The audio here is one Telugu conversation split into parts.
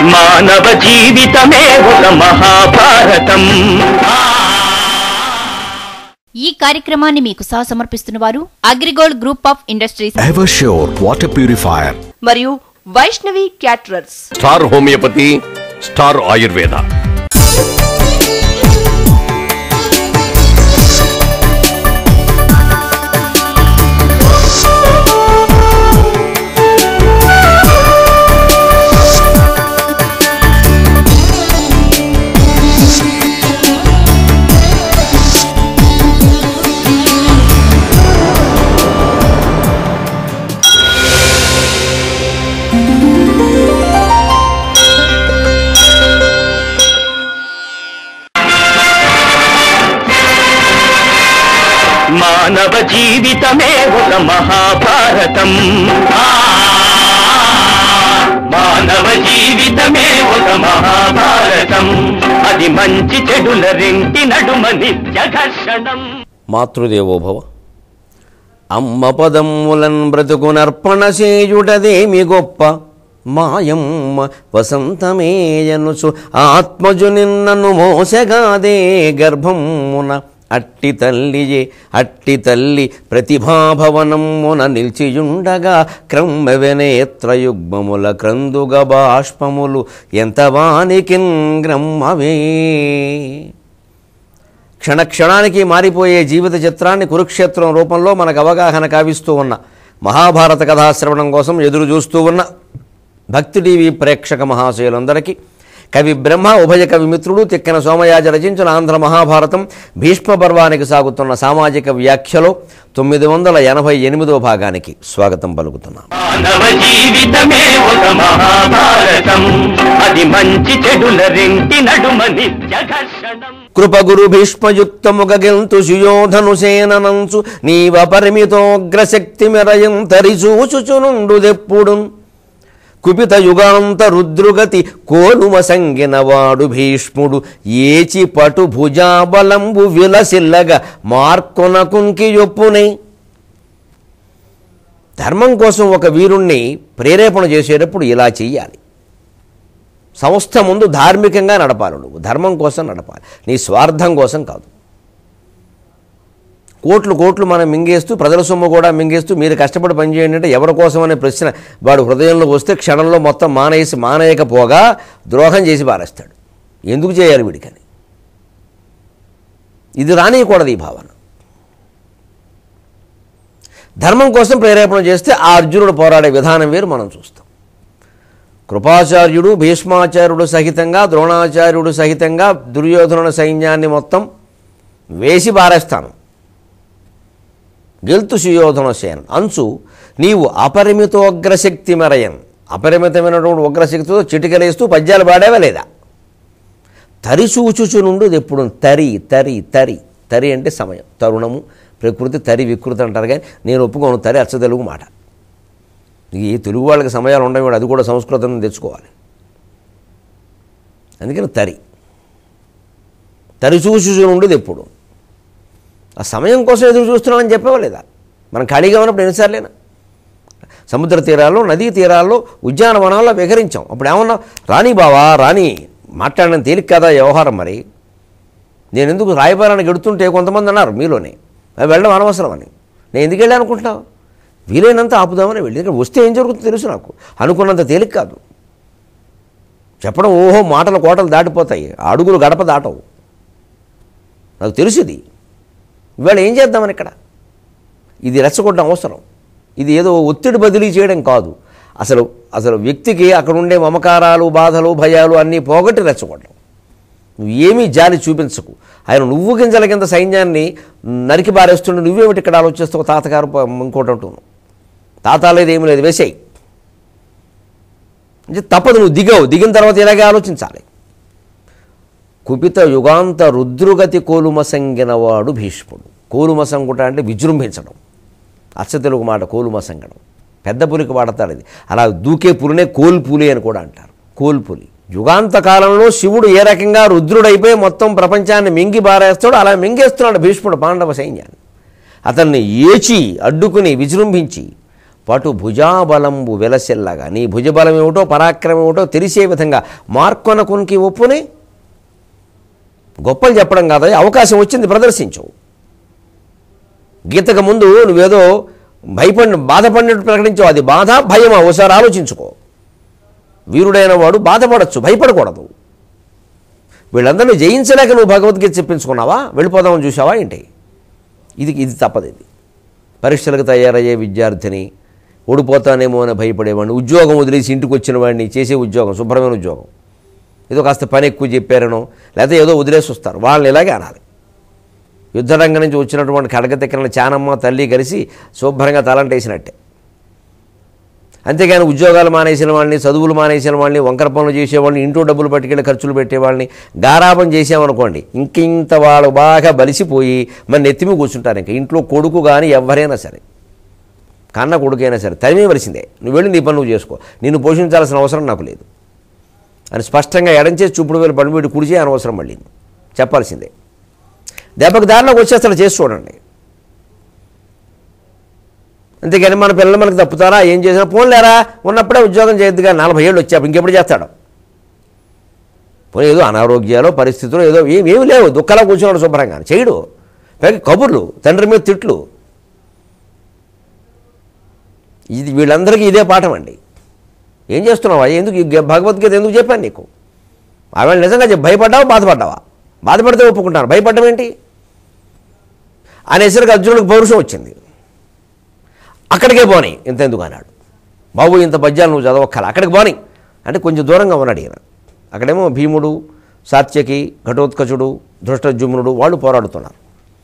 మానవ జీవితమే ఒక మహాభారతం ఈ కార్యక్రమాన్ని మీకు సహ సమర్పిస్తున్న వారు AgriGold group of industries Eversure water purifier. మరియు Vaishnavi caterers star homeopathy star Ayurveda మానవ జీవితమే ఒక మహాభారతం ఆ, మానవ జీవితమే ఒక మహాభారతం అది మంచి చెడుల రెంటి నడుమ నిత్య ఘర్షణం మాతృదేవోభవ అమ్మ పదమ్ములన్ బ్రతుకునర్పణ చేయుటదేమి గొప్ప మాయమ్మ వసంతమేయనుచు ఆత్మజు నిన్నను మోసగాదే గర్భమున అట్టి తల్లియే అట్టి తల్లి ప్రతిభాభవనమున నిలిచియుండగా క్రమ్మెవెనేత్రయుగ్మముల క్రందుగ బాష్పములు ఎంతవానికిన్ గ్రమ్మవే క్షణక్షణానికి మారిపోయే జీవిత చిత్రాన్ని కురుక్షేత్రం రూపంలో మనకు అవగాహన కావిస్తూ ఉన్న మహాభారత కథాశ్రవణం కోసం ఎదురు చూస్తూ ఉన్న భక్తి టీవీ ప్రేక్షక మహాశయులందరికీ కవి బ్రహ్మ ఉభయ కవి మిత్రుడు తిక్కన సోమయాజ రచించిన ఆంధ్ర మహాభారతం భీష్మ పర్వానికి సాగుతున్న సామాజిక వ్యాఖ్యలో తొమ్మిది వందల ఎనభై ఎనిమిదో భాగానికి స్వాగతం పలుకుతున్నాం మానవ జీవితమే ఒక మహాభారతం అది మంచి చెడుల రెంటి నడుమ నిత్య ఘర్షణం కృపగురు భీష్మయుక్తముగెంతు సుయోధను సేననంచు నీవ పరిమితోగ్రశక్తి మెరయం తరిచూచుచునుండుదెప్పుడు కుపిత యుగాంత రుద్రుగతి కోలుమ సంగినవాడు భీష్ముడు ఏచి పటు భుజాబలంబు విలసిల్లగా మార్కొన కుంకి యొప్పునే ధర్మం కోసం ఒక వీరుణ్ణి ప్రేరేపణ చేసేటప్పుడు ఇలా చెయ్యాలి సంస్థ ముందు ధార్మికంగా నడపాలి నువ్వు ధర్మం కోసం నడపాలి నీ స్వార్థం కోసం కాదు కోట్లు కోట్లు మనం మింగేస్తూ ప్రజల సొమ్ము కూడా మింగేస్తూ మీరు కష్టపడి పనిచేయండి అంటే ఎవరి కోసం అనే ప్రశ్న వాడు హృదయంలో వస్తే క్షణంలో మొత్తం మానేసి మానేయకపోగా ద్రోహం చేసి పారేస్తాడు ఎందుకు చేయాలి వీడికని ఇది రానియకూడదు ఈ భావన ధర్మం కోసం ప్రేరేపణ చేస్తే ఆ అర్జునుడు పోరాడే విధానం వేరు మనం చూస్తాం కృపాచార్యుడు భీష్మాచార్యుడు సహితంగా ద్రోణాచార్యుడు సహితంగా దుర్యోధనుల సైన్యాన్ని మొత్తం వేసి పారేస్తాను గెలుతు సుయోధన సేన అంచు నీవు అపరిమితోగ్రశక్తి మెరయన్ అపరిమితమైనటువంటి ఉగ్రశక్తితో చిటికలేస్తూ పద్యాలు పాడావా లేదా తరి చూచుచు నుండి ఎప్పుడు తరి తరి తరి తరి అంటే సమయం తరుణము ప్రకృతి తరి వికృతి అంటారు కానీ నేను ఒప్పుకోను తరి అచ్చ తెలుగు మాట ఈ తెలుగు వాళ్ళకి సమయాలు ఉండవు అది కూడా సంస్కృతం తెచ్చుకోవాలి అందుకని తరి తరి చూచుచు నుండి ఎప్పుడు ఆ సమయం కోసం ఎదురు చూస్తున్నామని చెప్పేవా లేదా మనం ఖాళీగా ఉన్నప్పుడు ఎన్నిసార్లేనా సముద్ర తీరాల్లో నదీ తీరాల్లో ఉద్యానవనాల్లో విహరించాం అప్పుడు ఏమన్నా రాణి బావా రాణి మాట్లాడడం తేలిక కదా ఈ వ్యవహారం మరి నేను ఎందుకు రాయబారానికి ఎడుతుంటే కొంతమంది అన్నారు మీలోనే అది వెళ్ళడం అనవసరం అని నేను ఎందుకు వెళ్ళాను అనుకుంటున్నావు వీలైనంత ఆపుదామని వెళ్ళి ఇక్కడ వస్తే ఏం జరుగుతుందో తెలుసు నాకు అనుకున్నంత తేలిక కాదు చెప్పడం ఓహో మాటలు కోటలు దాటిపోతాయి అడుగులు గడప దాటవు నాకు తెలుసు ఇది ఇవాళ ఏం చేద్దామని ఇక్కడ ఇది రెచ్చగొట్టడం అవసరం ఇది ఏదో ఒత్తిడి బదిలీ చేయడం కాదు అసలు అసలు వ్యక్తికి అక్కడ ఉండే మమకారాలు బాధలు భయాలు అన్నీ పోగొట్టి రెచ్చగొట్టడం నువ్వు ఏమీ జాలి చూపించకు ఆయన నువ్వు గింజల కింద సైన్యాన్ని నరికి బారేస్తుండే నువ్వేమిటి ఇక్కడ ఆలోచిస్తావు తాతగారు ప- ఇంకోటి అంటున్నావు తాత లేదు ఏమీ లేదు వేసేయి అంటే తప్పదు నువ్వు దిగవు దిగిన తర్వాత ఇలాగే ఆలోచించాలి కుపిత యుగాంత రుద్రుగతి కోలుమసంగినవాడు భీష్ముడు కోలుమసంగుట అంటే విజృంభించడం అచ్చ తెలుగు మాట కోలుమసంగడం పెద్ద పులికి వాడతారు ఇది అలా దూకే పులినే కోల్పులి అని కూడా అంటారు కోల్పులి యుగాంత కాలంలో శివుడు ఏ రకంగా రుద్రుడైపోయి మొత్తం ప్రపంచాన్ని మింగి బారేస్తాడో అలా మింగేస్తున్నాడు భీష్ముడు పాండవ సైన్యాన్ని అతన్ని ఏచి అడ్డుకుని విజృంభించి పటు భుజాబలంబు వెలసెల్లగా నీ భుజబలం ఏమిటో పరాక్రమం ఏమిటో తెలిసే విధంగా మార్కొన కొనికి ఒప్పుని గొప్పలు చెప్పడం కాదు అవకాశం వచ్చింది ప్రదర్శించు గీతకు ముందు నువ్వేదో భయపడి బాధపడినట్టు ప్రకటించావు అది బాధ భయమా ఓసారి ఆలోచించుకో వీరుడైన వాడు బాధపడచ్చు భయపడకూడదు వీళ్ళందరినీ జయించలేక నువ్వు భగవద్గీత చెప్పించుకున్నావా వెళ్ళిపోదామని చూసావా ఏంటి ఇది ఇది తప్పదు ఇది పరీక్షలకు తయారయ్యే విద్యార్థిని ఓడిపోతానేమో అని భయపడేవాడిని ఉద్యోగం వదిలేసి ఇంటికి వచ్చిన వాడిని చేసే ఉద్యోగం శుభ్రమైన ఉద్యోగం ఏదో కాస్త పని ఎక్కువ చెప్పారనో లేకపోతే ఏదో వదిలేసి వస్తారు వాళ్ళని ఇలాగే అనాలి యుద్ధరంగం నుంచి వచ్చినటువంటి కడగతెక్కిన చానమ్మ తల్లి కలిసి శుభ్రంగా తలంటేసినట్టే అంతేగాని ఉద్యోగాలు మానేసిన వాళ్ళని చదువులు మానేసిన వాళ్ళని వంకర పనులు చేసేవాళ్ళని ఇంట్లో డబ్బులు పట్టుకెళ్ళి ఖర్చులు పెట్టేవాళ్ళని గారాబం చేసామనుకోండి ఇంకింత వాళ్ళు బాగా బలిసిపోయి మన నెత్తిమి కూర్చుంటారు ఇంకా ఇంట్లో కొడుకు కానీ ఎవరైనా సరే కన్న కొడుకైనా సరే తరిమేవలసిందే నువ్వు వెళ్ళి నీ పని నువ్వు చేసుకో నిన్ను పోషించాల్సిన అవసరం నాకు లేదు అని స్పష్టంగా ఎడంచేసి చూపుడు వేలు పడిపెట్టి కుడిచే అనవసరం మళ్ళీ చెప్పాల్సిందే దెబ్బకి దారిలోకి వచ్చేస్తాడు చేసి చూడండి అంతేగాని మన పిల్లలు మనకు తప్పుతారా ఏం చేసినా పోన్లేరా ఉన్నప్పుడే ఉద్యోగం చేయొద్దు కానీ నలభై ఏళ్ళు వచ్చాడు ఇంకెప్పుడు చేస్తాడు పోనీ ఏదో అనారోగ్యాలు పరిస్థితులు ఏదో ఏం ఏమి లేవు దుఃఖాలు కూర్చున్నాడు శుభ్రంగా చేయడు పైగా కబుర్లు తండ్రి మీద తిట్లు ఇది వీళ్ళందరికీ ఇదే పాఠం అండి ఏం చేస్తున్నావా ఎందుకు ఈ భగవద్గీత ఎందుకు చెప్పాను నీకు ఆవిడ నిజంగా చెప్పి భయపడ్డావా బాధపడ్డావా బాధపడితే ఒప్పుకుంటాను భయపడ్డం ఏంటి అనేసరికి అర్జునుడికి పౌరుషం వచ్చింది అక్కడికే పోనీ ఇంత ఎందుకు అన్నాడు బాబు ఇంత పద్యాలు నువ్వు చదవక్కల అక్కడికి పోనీ అంటే కొంచెం దూరంగా ఉన్నాడు ఈయన అక్కడేమో భీముడు సాత్యకి ఘటోత్కచుడు ధృష్టజుమ్నుడు వాళ్ళు పోరాడుతున్నారు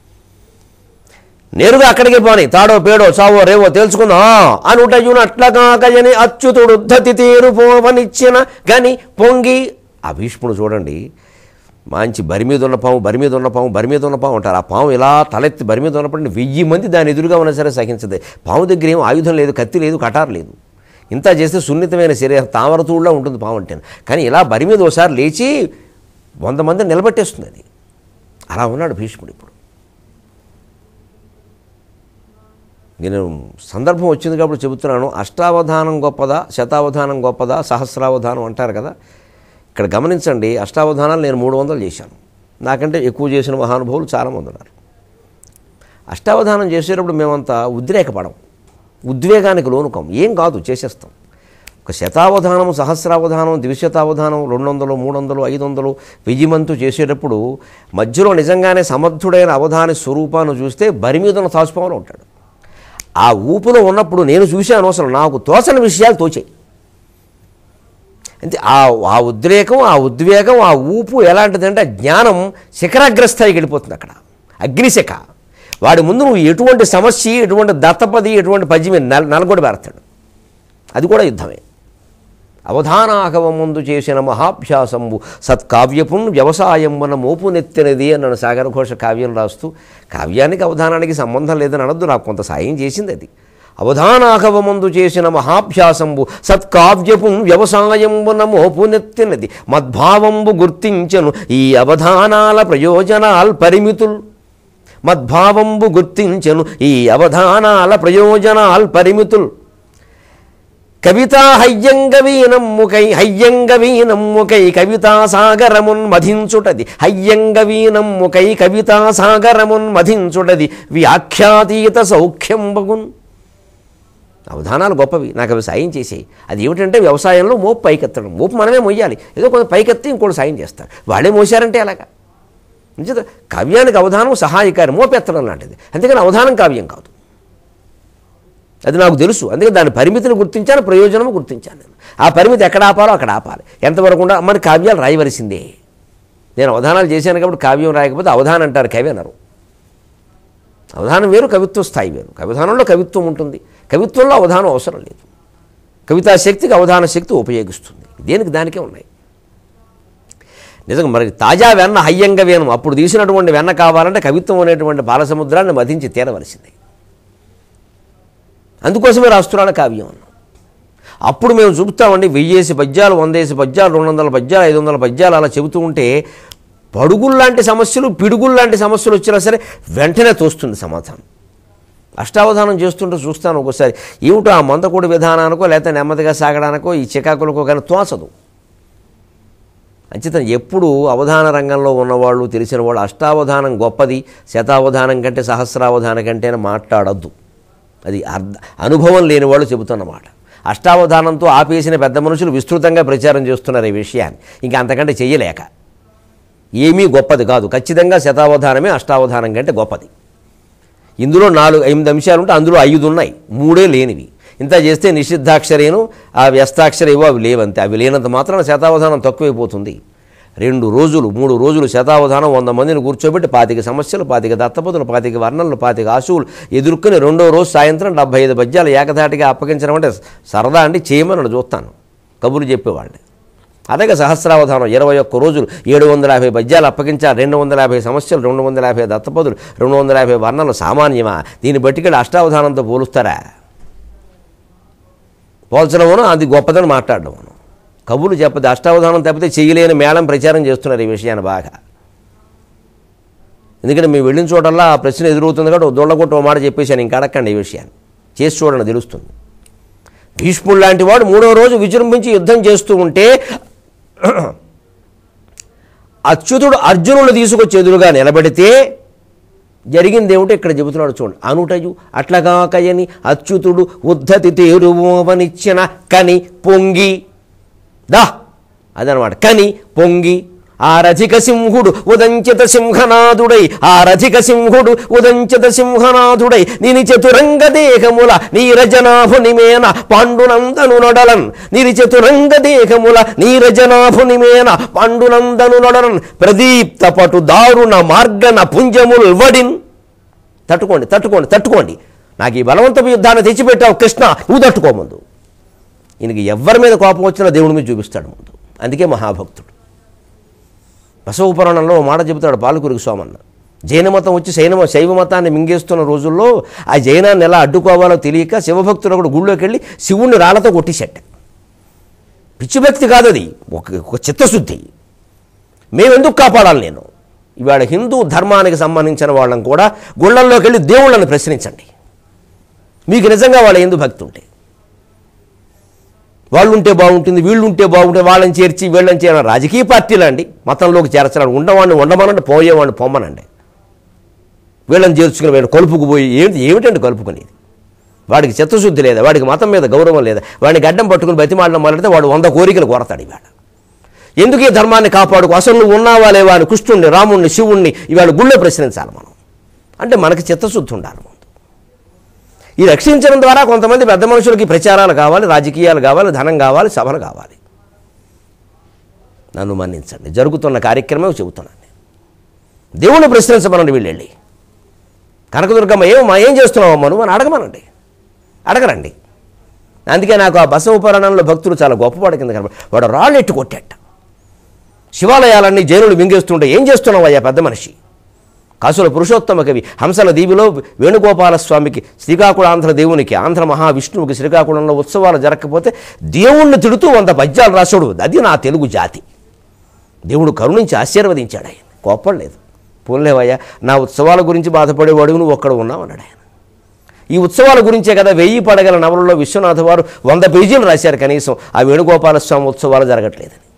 నేరుగా అక్కడికి పోని తాడో పేడో చావో రేవో తేల్చుకుందా అనుటయును అట్లా కాకయని అచ్యుతుడు ఉద్ధతి తీరు పోవనిచ్చిన గని పొంగి ఆ భీష్ముడు చూడండి మంచి బరి మీద ఉన్న పాము బరి మీద ఉన్న పాము బరి మీద ఉన్న పాము అంటారు ఆ పాము ఇలా తలెత్తి బరి మీద ఉన్నప్పుడు వెయ్యి మంది దాని ఎదురుగా ఉన్నా సరే సహించదే పాము దగ్గర ఏం ఆయుధం లేదు కత్తి లేదు కటారు లేదు ఇంత చేస్తే సున్నితమైన శరీరం తామరతూడులా ఉంటుంది పాము అంటే కానీ ఇలా బరి మీద ఒకసారి లేచి వంద మంది నిలబెట్టేస్తుంది అది అలా ఉన్నాడు భీష్ముడు ఇప్పుడు నేను సందర్భం వచ్చింది కాబట్టి చెబుతున్నాను అష్టావధానం గొప్పదా శతావధానం గొప్పదా సహస్రావధానం అంటారు కదా ఇక్కడ గమనించండి అష్టావధానాలు నేను మూడు వందలు చేశాను నాకంటే ఎక్కువ చేసిన మహానుభావులు చాలామంది ఉన్నారు అష్టావధానం చేసేటప్పుడు మేమంతా ఉద్రేకపడం ఉద్వేగానికి లోనుకం ఏం కాదు చేసేస్తాం ఒక శతావధానం సహస్రావధానం ద్విశతావధానం రెండు వందలు మూడు వందలు ఐదు వందలు వెయ్యిమంతు చేసేటప్పుడు మధ్యలో నిజంగానే సమర్థుడైన అవధాని స్వరూపాన్ని చూస్తే బరి మీద ఉన్న తాసుపాములో ఉంటాడు ఆ ఊపులో ఉన్నప్పుడు నేను చూశాను అసలు నాకు తోచని విషయాలు తోచాయి అంటే ఆ ఆ ఉద్రేకం ఆ ఉద్వేగం ఆ ఊపు ఎలాంటిదంటే ఆ జ్ఞానం శిఖరాగ్రస్థాయికి వెళ్ళిపోతుంది అక్కడ అగ్నిశిఖ వాడి ముందు నువ్వు ఎటువంటి సమస్య ఎటువంటి దత్తపది ఎటువంటి పద్యం మీద నల్ నలగొడి పెడతాడు అది కూడా యుద్ధమే అవధానాకవ ముందు చేసిన మహాభ్యాసంబు సత్కావ్యపున్ వ్యవసాయమున మోపునెత్తినది అన్నాడు సాగర ఘోష కావ్యం రాస్తూ కావ్యానికి అవధానానికి సంబంధం లేదని అనొద్దు నాకు కొంత సాయం చేసింది అది అవధానాకవమందు చేసిన మహాభ్యాసంబు సత్కావ్యపు వ్యవసాయంబున మోపునెత్తినది మద్భావంబు గుర్తించను ఈ అవధానాల ప్రయోజనాల్ పరిమితుల్ మద్భావంబు గుర్తించను ఈ అవధానాల ప్రయోజనాల్ పరిమితుల్ కవితా హయ్యంగవీనమ్ముకై హయ్యంగవీనమ్ముకై కవితా సాగరమున్ మధించుటది హయ్యంగవీనమ్ముకై కవితా సాగరమున్ మధించుటది వ్యాఖ్యాతీత సౌఖ్యంబగున్ అవధానాలు గొప్పవి నాకు అవి సాయం చేసేయి అది ఏమిటంటే వ్యవసాయంలో మోపు పైకెత్తడం మోపు మనమే మొయ్యాలి ఏదో కొంత పైకెత్తి ఇంకోటి సాయం చేస్తారు వాళ్ళే మోసారంటే అలాగా నిజంగా కావ్యానికి అవధానం సహాయకారి మోపెత్తడం లాంటిది అంతేకాని అవధానం కావ్యం కాదు అది నాకు తెలుసు అందుకే దాని పరిమితిని గుర్తించాను ప్రయోజనము గుర్తించాను నేను ఆ పరిమితి ఎక్కడ ఆపాలో అక్కడ ఆపాలి ఎంతవరకు ఉండా మరి కావ్యాలు రాయవలసిందే నేను అవధానాలు చేశాను కాబట్టి కావ్యం రాయకపోతే అవధానం అంటారు కవి అన్నారు అవధానం వేరు కవిత్వ స్థాయి వేరు అవధానంలో కవిత్వం ఉంటుంది కవిత్వంలో అవధానం అవసరం లేదు కవితా శక్తికి అవధాన శక్తి ఉపయోగిస్తుంది దేనికి దానికే ఉన్నాయి నిజంగా మరి తాజా వెన్న హయ్యంగా వేనం అప్పుడు తీసినటువంటి వెన్న కావాలంటే కవిత్వం అనేటువంటి బాలసముద్రాన్ని మధించి తీరవలసిందే అందుకోసమే రాస్తున్నాడు కావ్యం అన్నాం అప్పుడు మేము చూపుతామండి వెయ్యేసి పద్యాలు వందేసి పద్యాలు రెండు వందల పద్యాలు ఐదు వందల పద్యాలు అలా చెబుతూ ఉంటే పడుగుల్లాంటి సమస్యలు పిడుగుల్లాంటి సమస్యలు వచ్చినా సరే వెంటనే తోస్తుంది సమాధానం అష్టావధానం చేస్తుంటే చూస్తాను ఒక్కోసారి ఏమిటో ఆ మందకూడి విధానానికో లేకపోతే నెమ్మదిగా సాగడానికో ఈ చికాకులకో కానీ తోచదు అంచేత ఎప్పుడు అవధాన రంగంలో ఉన్నవాళ్ళు తెలిసిన వాళ్ళు అష్టావధానం గొప్పది శతావధానం కంటే సహస్రావధానం కంటే మాట్లాడద్దు అది అర్థ అనుభవం లేని వాళ్ళు చెబుతున్నమాట అష్టావధానంతో ఆపేసిన పెద్ద మనుషులు విస్తృతంగా ప్రచారం చేస్తున్నారు ఈ విషయాన్ని ఇంకా అంతకంటే చెయ్యలేక ఏమీ గొప్పది కాదు ఖచ్చితంగా శతావధానమే అష్టావధానం కంటే గొప్పది ఇందులో నాలుగు ఎనిమిది అంశాలు ఉంటే అందులో ఐదు ఉన్నాయి మూడే లేనివి ఇంత చేస్తే నిషిద్ధాక్షరేను ఆ వ్యస్తాక్షర ఏవో అవి లేవంతే అవి లేనంత మాత్రాన శతావధానం తక్కువైపోతుంది రెండు రోజులు మూడు రోజులు శతావధానం వంద మందిని కూర్చోబెట్టి పాతిక సమస్యలు పాతిక దత్తపదులు పాతిక వర్ణనలు పాతిక ఆశువులు ఎదుర్కొని రెండో రోజు సాయంత్రం డెబ్బై ఐదు పద్యాలు ఏకధాటిగా అప్పగించడం అంటే సరదా అండి చేయమని చూస్తాను కబుర్లు చెప్పేవాళ్ళని అలాగే సహస్రావధానం ఇరవై ఒక్క రోజులు ఏడు వందల యాభై పద్యాలు అప్పగించాలి రెండు వందల యాభై సమస్యలు రెండు వందల యాభై దత్తపదులు రెండు వందల యాభై వర్ణనలు సామాన్యమా దీన్ని బట్టికెళ్ళి అష్టావధానంతో పోలుస్తారా పోల్చడమును అది గొప్పదని మాట్లాడడమును కబుర్లు చెప్పదు అష్టావధానం తప్పితే చేయలేని మేళం ప్రచారం చేస్తున్నారు ఈ విషయాన్ని బాగా ఎందుకంటే మేము వెళ్ళిన చోటల్లా ఆ ప్రశ్న ఎదురవుతుంది కాబట్టి దొళ్ళగొట్టు ఓ మాట చెప్పేశాను ఇంకా అడగండి ఈ విషయాన్ని చేసి చూడండి తెలుస్తుంది భీష్ముడు లాంటి వాడు మూడో రోజు విజృంభించి యుద్ధం చేస్తూ ఉంటే అచ్యుతుడు అర్జునుడు తీసుకొచ్చి ఎదురుగా నిలబెడితే జరిగింది ఏమిటో ఇక్కడ చెబుతున్నాడు చూడండి అనుటయు అట్లగాకయని అచ్యుతుడు ఉద్ధతి తేరువనిచ్చిన కని పొంగి దా అదనమాట కని పొంగి ఆ రథిక సింహుడు ఉదంచిత సింహనాథుడై ఆ రథిక సింహుడు ఉదంచిత సింహనాథుడై నిని చతురంగ దేహముల నీరజనాభునిమేన పాండునందను నొడలన్ నిరి చతురంగ దేహముల నీరజనాభునిమేన పాండునందను నొడలన్ ప్రదీప్త పటు దారుణ మార్గన పుంజముల్ వడిన్ తట్టుకోండి తట్టుకోండి తట్టుకోండి నాకు ఈ బలవంతపు యుద్ధాన్ని తెచ్చిపెట్టావు కృష్ణ నువ్వు తట్టుకో ముందు ఈయనకి ఎవరి మీద కోపం వచ్చినా దేవుడి మీద చూపిస్తాడు ముందు అందుకే మహాభక్తుడు బసవ పురాణంలో ఓ మాట చెబుతాడు పాలకురికి సోమన్న జైన మతం వచ్చి శైన శైవ మతాన్ని మింగేస్తున్న రోజుల్లో ఆ జైనాన్ని ఎలా అడ్డుకోవాలో తెలియక శివభక్తుడు ఒకడు గుళ్ళోకి వెళ్ళి శివుణ్ణి రాళ్లతో కొట్టేశాట పిచ్చి భక్తి కాదు అది ఒక ఒక చిత్తశుద్ధి మేమెందుకు కాపాడాలి నేను ఇవాళ హిందూ ధర్మానికి సంబంధించిన వాళ్ళని కూడా గుళ్ళల్లోకి వెళ్ళి దేవుళ్ళని ప్రశ్నించండి మీకు నిజంగా వాళ్ళ ఎందు భక్తి ఉంటే వాళ్ళు ఉంటే బాగుంటుంది వీళ్ళు ఉంటే బాగుంటుంది వాళ్ళని చేర్చి వీళ్ళని చేయాలి రాజకీయ పార్టీలు అండి మతంలోకి చేర్చడానికి ఉండవాడిని ఉండమనండి పోయేవాడిని పొమ్మనండి వీళ్ళని చేర్చుకుని వీళ్ళు కలుపుకు పోయి ఏమిటి ఏమిటండి కలుపుకునేది వాడికి చిత్తశుద్ధి లేదా వాడికి మతం మీద గౌరవం లేదా వాడిని గడ్డం పట్టుకుని బతిమాడడం మొదలైతే వాడు వంద కోరికలు కోరతాడు ఇవాళ ఎందుకు ఈ ధర్మాన్ని కాపాడుకో అసలు నువ్వు ఉన్నావా లేవా అని కృష్ణుణ్ణి రాముణ్ణి శివుణ్ణి ఇవాళ గుళ్ళో ప్రశ్నించాలి మనం అంటే మనకి చిత్తశుద్ధి ఉండాలి ముందు ఈ రక్షించడం ద్వారా కొంతమంది పెద్ద మనుషులకి ప్రచారాలు కావాలి రాజకీయాలు కావాలి ధనం కావాలి సభలు కావాలి నన్ను మన్నించండి జరుగుతున్న కార్యక్రమం చెబుతున్నాను నేను. దేవుణ్ణి ప్రశ్నించమనండి వీళ్ళు వెళ్ళి కనకదుర్గమ్మ ఏం మా ఏం చేస్తున్నావమ్మా నువ్వు అని అడగమనండి అడగరండి అందుకే నాకు ఆ బసవ పురాణంలో భక్తులు చాలా గొప్పవాడు కింద కనబడి వాడు రాళ్ళు ఎట్టు కొట్టాట శివాలయాలన్నీ జైనులు మింగేస్తుంటే ఏం చేస్తున్నావయ్యా పెద్ద మనిషి కాసుల పురుషోత్తమ కవి హంసల దీవిలో వేణుగోపాల స్వామికి శ్రీకాకుళాంధ్ర దేవునికి ఆంధ్ర మహావిష్ణువుకి శ్రీకాకుళంలో ఉత్సవాలు జరగకపోతే దేవుణ్ణి తిడుతూ వంద పద్యాలు రాశాడు అది నా తెలుగు జాతి దేవుడు కరుణించి ఆశీర్వదించాడు ఆయన కోప్పడలేదు పోలేవయ్యా నా ఉత్సవాల గురించి బాధపడేవాడు నువ్వు ఒక్కడ ఉన్నావు అన్నాడు ఆయన ఈ ఉత్సవాల గురించే కదా వెయ్యి పడగల నవలలో విశ్వనాథ వారు వంద పేజీలు రాశారు కనీసం ఆ వేణుగోపాల స్వామి ఉత్సవాలు జరగట్లేదని